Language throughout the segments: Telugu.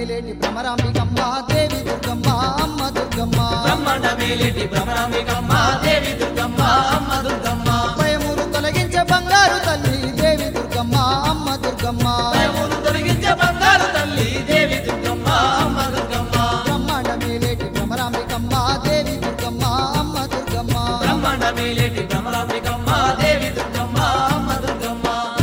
మేలేటి భ్రమరాంబికమ్మ దేవి దుర్గమ్మ అమ్మ దుర్గమ్మ బ్రహ్మాండ మేలేటి భ్రమరాంబికమ్మ దేవి దుర్గమ్మ అమ్మ దుర్గమ్మ భయములు తొలగించే బంగారు తల్లి దేవి దుర్గమ్మ అమ్మ దుర్గమ్మ భయమును తొలగించే బంగారు తల్లి దేవి దుర్గమ్మ అమ్మ దుర్గమ్మ బ్రహ్మాండ మేలేటి భ్రమరాంబికమ్మ దేవి దుర్గమ్మ అమ్మ దుర్గమ్మ బ్రహ్మాండ మేలేటి భ్రమరాంబికమ్మ దేవి దుర్గమ్మ అమ్మ దుర్గమ్మ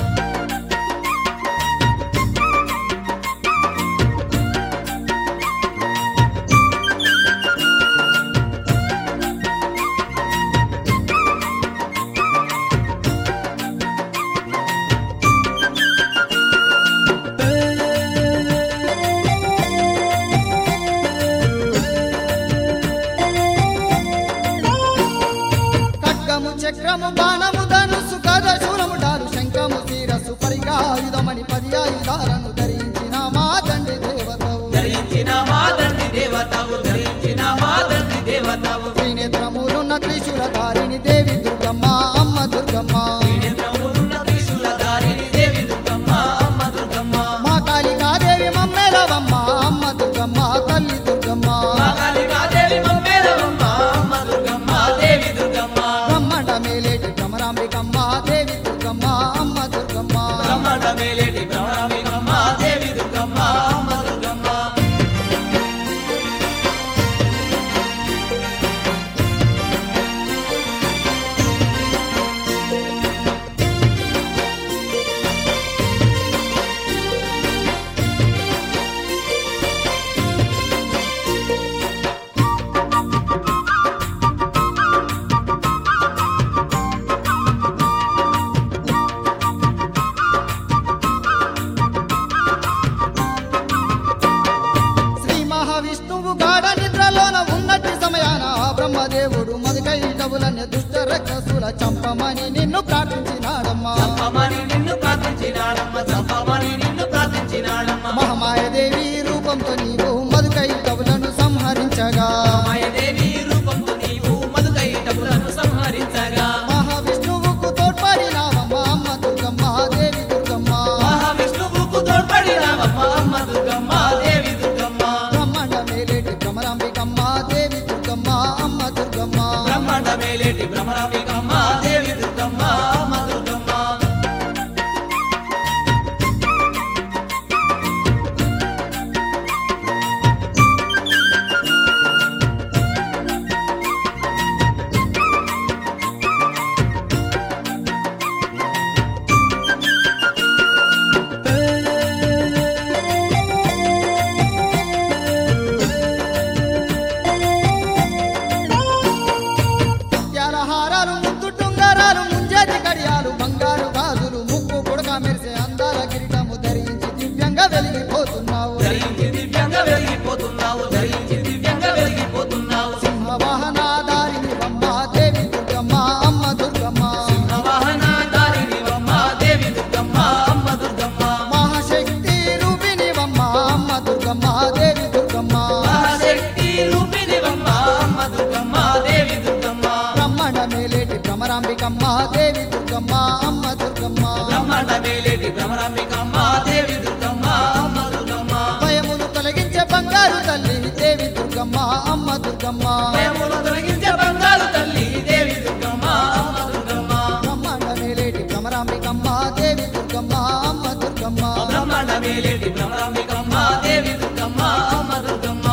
ఖడ్గము చక్రము బాణము ధనుసు కథ శూలము డాలు శంఖము శిరస్సు పరిగాయుధమని పది ఆయుధాలను ధరించిన మా తండ్రి దేవతవు ధరించిన మా తండ్రి దేవతవు ధరించిన మా తండ్రి దేవతవు త్రినేత్రములున్న త్రిశూలధారిణి దేవి దుర్గమ్మ అమ్మ దుర్గమ్మ త్రినేత్రములున్న త్రిశూలధారిణి దేవి దుర్గమ్మ అమ్మ దుర్గమ్మ మా కాళికాదేవి మమ్మెలవమ్మ అమ్మ దుర్గమ్మ తల్లి దుర్గమ్మ కాళికాదేవి మమ్మేలవమ్మ అమ్మ దుర్గమ్మ దేవి దుర్గమ్మ బ్రహ్మాండ మేలేటి భ్రమరాంబికమ్మ దేవి దుర్గమ్మ అమ్మ దుర్గమ్మ బ్రహ్మాండ మేలేటి భ్రమరాంబికమ్మ దేవి దుర్గమ్మ అమ్మ దుర్గమ్మ శ్రీ మహావిష్ణువు గాఢ నిద్రలోన ఉన్నట్టి సమయాన ఆ బ్రహ్మదేవుడు మధుకై డబులన్య దుష్ట రక్షసుల చంపమని నిన్ను ప్రార్థించినాడమ్మా చంపమని నిన్ను ప్రార్థించినాడమ్మ చంపమని నిన్ను ప్రార్థించినాడమ్మ మహమాయదేవి రూపంతో నీవు మధుకై డబులను సంహరించగా మాయదేవి రూపంతో నీవు మధుకై డబ్బులను సంహరించగా మహావిష్ణువుకు తోడ్పడినావమ్మ అమ్మ దుర్గమ్మ దేవి దుర్గమ్మ మహావిష్ణువుకు తోడ్పడినావమ్మ అమ్మ దుర్గమ్మ దేవి దుర్గమ్మ బ్రహ్మాండ మేలేటి భ్రమరాంబికమ్మ దేవి దుర్గమ్మ అమ్మ దుర్గమ్మ బ్రహ్మాండ మేలేటి భ్రమరాంబికమ్మ దేవి దుర్గమ్మ అమ్మ దుర్గమ్మ ముత్యాల హారాలు ముద్దు టుంగరాలు ముంజేతి కడియాలు బంగారు గాజులు ముక్కు పుడక మెరిసే అందాల కిరీటము ధరించి దివ్యంగా వెలిగిపోతున్నావు ధరించి దివ్యంగా వెలిగిపోతున్నావు ధరించి దివ్యంగా వెలిగిపోతున్నావు సింహవాహనాధారిని అమ్మ దేవి దుర్గమ్మ అమ్మ దుర్గమ్మ వాహనాధారిణివమ్మ దేవి దుర్గమ్మ అమ్మ దుర్గమ్మ మహాశక్తి రూపిణి అమ్మ అమ్మ దుర్గమ్మ దేవి దుర్గమ్మ మహాశక్తి రూపిణివమ్మ అమ్మ దుర్గమ్మ దేవి దుర్గమ్మ బ్రహ్మాండ మేలేటి భ్రమరాంబికమ్మ దేవి దుర్గమ్మ అమ్మ దుర్గమ్మ బ్రహ్మాండ మేలేటి భ్రమరాంబికమ్మ దేవి దుర్గమ్మ అమ్మ దుర్గమ్మ భయమును తొలగించే బంగారు తల్లి దేవి దుర్గమ్మ అమ్మ దుర్గమ్మ భయమును తొలగించే బంగారు తల్లి దేవి దుర్గమ్మ అమ్మ దుర్గమ్మ బ్రహ్మాండ మేలేటి భ్రమరాంబికమ్మ దేవి దుర్గమ్మ అమ్మ దుర్గమ్మ బ్రహ్మాండ మేలేటి భ్రమరాంబికమ్మ దేవి దుర్గమ్మ అమ్మ దుర్గమ్మ